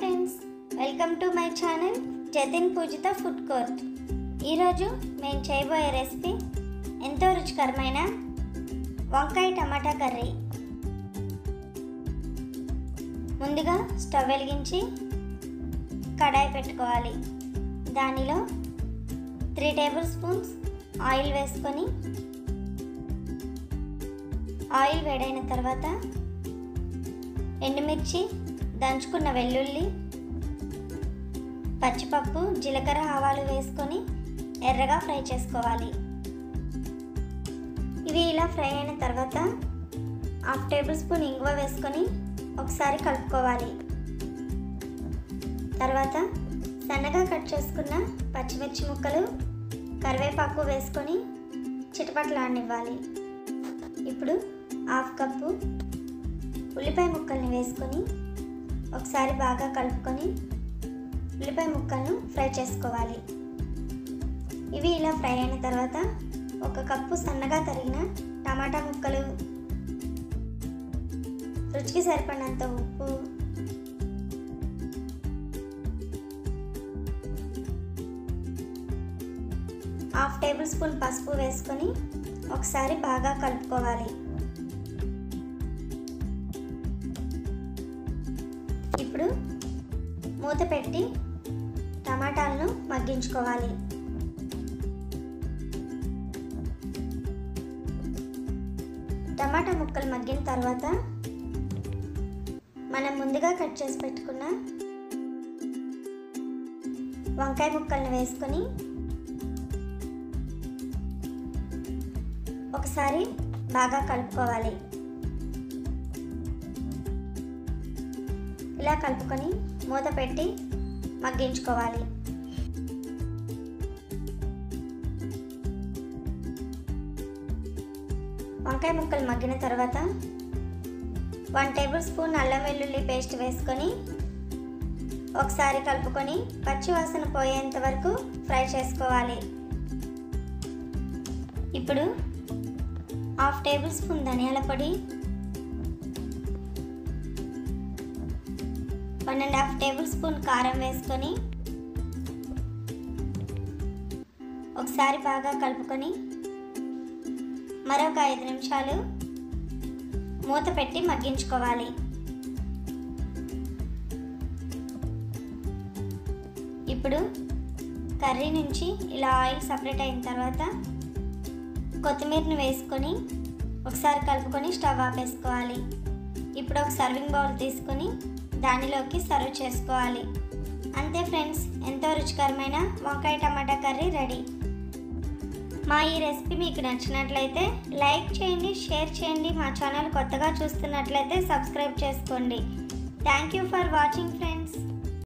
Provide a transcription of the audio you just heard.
friends welcome to my channel Jatin Pujitha food court ఈరోజు మేము చేయబోయే రెసిపీ ఎంతో రుచికరమైన వంకాయ టమాటా కర్రీ ముందుగా స్టవ్ వెలిగించి కడాయి పెట్టుకోవాలి దానిలో త్రీ టేబుల్ స్పూన్స్ ఆయిల్ వేసుకొని ఆయిల్ వేడైన తర్వాత ఎండుమిర్చి దంచుకున్న వెల్లుల్లి పచ్చిపప్పు జీలకర్ర ఆవాలు వేసుకొని ఎర్రగా ఫ్రై చేసుకోవాలి ఇవి ఇలా ఫ్రై అయిన తర్వాత హాఫ్ టేబుల్ స్పూన్ ఇంగువ వేసుకొని ఒకసారి కలుపుకోవాలి తర్వాత సన్నగా కట్ చేసుకున్న పచ్చిమిర్చి ముక్కలు కరివేపాకు వేసుకొని చిటపట్లాడనివ్వాలి ఇప్పుడు హాఫ్ కప్పు ఉల్లిపాయ ముక్కల్ని వేసుకొని ఒకసారి బాగా కలుపుకొని ఉల్లిపాయ ముక్కలను ఫ్రై చేసుకోవాలి ఇవి ఇలా ఫ్రై అయిన తర్వాత ఒక కప్పు సన్నగా తరిగిన టమాటా ముక్కలు రుచికి సరిపడినంత ఉప్పు హాఫ్ టేబుల్ స్పూన్ పసుపు వేసుకొని ఒకసారి బాగా కలుపుకోవాలి ఇప్పుడు మూత పెట్టి టమాటాలను మగ్గించుకోవాలి టమాటా ముక్కలు మగ్గిన తర్వాత మనం ముందుగా కట్ చేసి పెట్టుకున్న వంకాయ ముక్కలను వేసుకొని ఒకసారి బాగా కలుపుకోవాలి ఇలా కలుపుకొని మూత పెట్టి మగ్గించుకోవాలి వంకాయ ముక్కలు మగ్గిన తర్వాత వన్ టేబుల్ స్పూన్ అల్లం వెల్లుల్లి పేస్ట్ వేసుకొని ఒకసారి కలుపుకొని పచ్చి వాసన పోయేంత వరకు ఫ్రై చేసుకోవాలి ఇప్పుడు హాఫ్ టేబుల్ స్పూన్ ధనియాల పొడి one and half tablespoon కారం వేసుకొని ఒకసారి బాగా కలుపుకొని మరొక ఐదు నిమిషాలు మూత పెట్టి మగ్గించుకోవాలి ఇప్పుడు కర్రీ నుంచి ఇలా ఆయిల్ సపరేట్ అయిన తర్వాత కొత్తిమీరని వేసుకొని ఒకసారి కలుపుకొని స్టవ్ ఆపేసుకోవాలి ఇప్పుడు ఒక సర్వింగ్ బౌల్ తీసుకొని దానిలోకి సర్వ్ చేసుకోవాలి అంతే ఫ్రెండ్స్ ఎంతో రుచికరమైన వంకాయ టమాటా కర్రీ రెడీ మా ఈ రెసిపీ మీకు నచ్చినట్లయితే లైక్ చేయండి షేర్ చేయండి మా ఛానల్ కొత్తగా చూస్తున్నట్లయితే సబ్స్క్రైబ్ చేసుకోండి thank you for watching friends